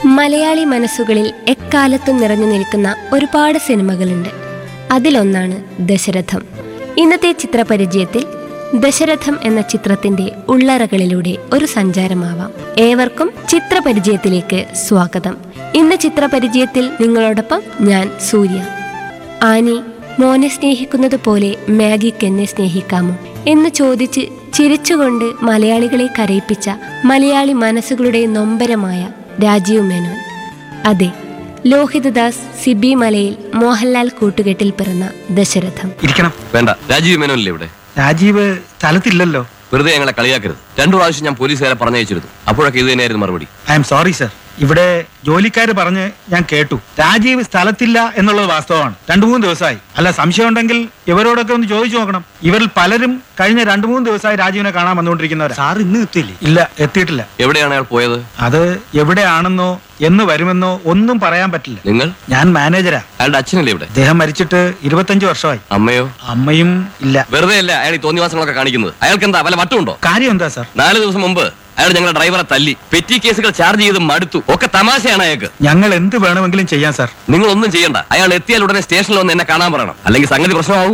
മലയാളി മനസ്സുകളിൽ എക്കാലത്തും നിറഞ്ഞു നിൽക്കുന്ന ഒരുപാട് സിനിമകളുണ്ട് അതിലൊന്നാണ് ദശരഥം ഇന്നത്തെ ചിത്രപരിചയത്തിൽ ദശരഥം എന്ന ചിത്രത്തിന്റെ ഉള്ളറകളിലൂടെ ഒരു സഞ്ചാരമാവാം ഏവർക്കും ചിത്രപരിചയത്തിലേക്ക് സ്വാഗതം ഇന്ന് ചിത്രപരിചയത്തിൽ നിങ്ങളോടൊപ്പം ഞാൻ സൂര്യ ആനി മോനെ സ്നേഹിക്കുന്നത് പോലെ മാഗിക്ക് എന്നെ സ്നേഹിക്കാമോ എന്ന് ചോദിച്ച് ചിരിച്ചുകൊണ്ട് മലയാളികളെ കരയിപ്പിച്ച മലയാളി മനസ്സുകളുടെ നൊമ്പരമായ രാജീവ് മേനോൻ അതെ ലോഹിതദാസ് സിബി മലയിൽ മോഹൻലാൽ കൂട്ടുകെട്ടിൽ പിറന്ന ദശരഥം ഇരിക്കണം വേണ്ട രാജീവ് മേനോനല്ലേ ഇവിടെ രാജീവ് സ്ഥലത്തില്ലല്ലോ വെറുതെ ഞങ്ങളെ കളിയാക്കരുത് രണ്ടു പ്രാവശ്യം ഞാൻ പോലീസുകാരെ പറഞ്ഞയച്ചിരുന്നു അപ്പോഴൊക്കെ ഇത് തന്നെയായിരുന്നു മറുപടി ഐ എം സോറി സർ ഇവിടെ ജോലിക്കാര് പറഞ്ഞ് ഞാൻ കേട്ടു രാജീവ് സ്ഥലത്തില്ല എന്നുള്ളത് വാസ്തവമാണ് രണ്ടു മൂന്ന് ദിവസമായി അല്ല സംശയം ഉണ്ടെങ്കിൽ ഇവരോടൊക്കെ ഒന്ന് ചോദിച്ചു നോക്കണം ഇവരിൽ പലരും കഴിഞ്ഞ രണ്ടു മൂന്ന് ദിവസമായി രാജീവിനെ കാണാൻ വന്നുകൊണ്ടിരിക്കുന്നവരാ സാർ ഇന്ന് എത്തില്ലേ ഇല്ല എത്തിയിട്ടില്ല എവിടെയാണ് അയാൾ പോയത് അത് എവിടെയാണെന്നോ എന്ന് വരുമെന്നോ ഒന്നും പറയാൻ പറ്റില്ല നിങ്ങൾ ഞാൻ മാനേജരാ അയാളുടെ അച്ഛനല്ലേ ഇവിടെ അദ്ദേഹം മരിച്ചിട്ട് ഇരുപത്തഞ്ച് വർഷമായി അമ്മയോ അമ്മയും ഇല്ല വെറുതെ അല്ല അയാൾ ഈ തോന്നിവാസങ്ങളൊക്കെ കാണിക്കുന്നത് അയാൾക്ക് എന്താ വല്ല വട്ടമുണ്ടോ കാര്യം എന്താ സർ നാല് ദിവസം മുമ്പ് അയാൾ ഞങ്ങളുടെ ഡ്രൈവറെ തല്ലി പെറ്റി കേസുകൾ ചാർജ് ചെയ്ത് മടുത്തു ഒക്കെ തമാശയാണ് അയാൾക്ക് ഞങ്ങൾ എന്ത് വേണമെങ്കിലും ചെയ്യാം സർ നിങ്ങൾ ഒന്നും ചെയ്യണ്ട അയാൾ എത്തിയാൽ ഉടനെ സ്റ്റേഷനിൽ വന്ന് എന്നെ കാണാൻ പറയണം അല്ലെങ്കിൽ സംഗതി പ്രശ്നമാവും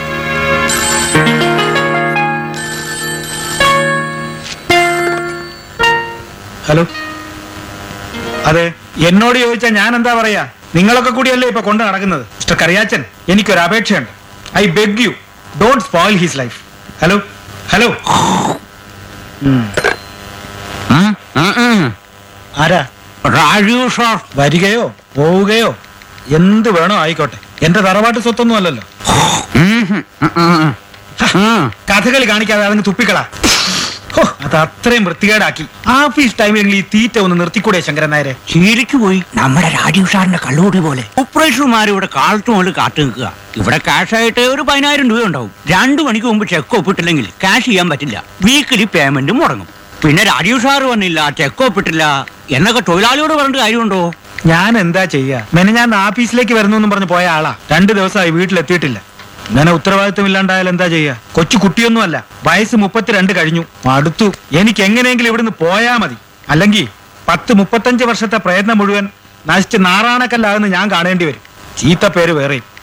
ഹലോ അതെ എന്നോട് ചോദിച്ചാൽ ഞാൻ എന്താ പറയാ നിങ്ങളൊക്കെ കൂടിയല്ലേ ഇപ്പൊ കൊണ്ട് നടക്കുന്നത് മിസ്റ്റർ കറിയാച്ചൻ എനിക്കൊരു അപേക്ഷയുണ്ട് I beg you don't spoil his life hello hello ആരാ രാജീവ് സാർ വരികയോ പോവുകയോ എന്ത് വേണോ ആയിക്കോട്ടെ എന്റെ തറവാട്ട് സ്വത്തൊന്നും അല്ലല്ലോ കഥകളി കാണിക്കാതെ അതങ്ങ് തുപ്പിക്കളാ ഹോ, അത് അത്രയും വൃത്തികേടാക്കി ആഫീസ് ടൈമിൽ ഈ തീറ്റ ഒന്ന് നിർത്തിക്കൂടെ ശങ്കരൻ നായരെ ശീലിച്ചു പോയി നമ്മുടെ രാജീവ് സാറിന്റെ കള്ളുകൂടി പോലെ ഓപ്പറേഷന്മാർ ഇവിടെ കാലത്ത് മുതൽ കാത്തു നിൽക്കുക ഇവിടെ cash ആയിട്ട് ഒരു പതിനായിരം രൂപ ഉണ്ടാവും രണ്ടു മണിക്ക് മുമ്പ് ചെക്ക് ഒപ്പിട്ടില്ലെങ്കിൽ ക്യാഷ് ചെയ്യാൻ പറ്റില്ല വീക്കിലി പേയ്മെന്റ് മുടങ്ങും പിന്നെ രാജീവ് സാർ വന്നില്ല ചെക്ക് ഒപ്പിട്ടില്ല എന്നൊക്കെ തൊഴിലാളിയോട് പറഞ്ഞിട്ട് കാര്യമുണ്ടോ ഞാൻ എന്താ ചെയ്യാ മെന ഞാൻ ആഫീസിലേക്ക് വരുന്നു എന്നും പറഞ്ഞ് പോയ ആളാ രണ്ടു ദിവസമായി വീട്ടിലെത്തിയിട്ടില്ല ഇങ്ങനെ ഉത്തരവാദിത്വം ഇല്ലാണ്ടായാൽ എന്താ ചെയ്യാ കൊച്ചു കുട്ടിയൊന്നുമല്ല വയസ്സ് മുപ്പത്തിരണ്ട് കഴിഞ്ഞു അടുത്തു എനിക്ക് എങ്ങനെയെങ്കിലും ഇവിടുന്ന് പോയാ മതി അല്ലെങ്കിൽ പത്ത് മുപ്പത്തഞ്ച് വർഷത്തെ പ്രയത്നം മുഴുവൻ നശിച്ച് നാറാണക്കല്ലാകുന്ന ഞാൻ കാണേണ്ടി വരും ചീത്ത പേര് വേറെയും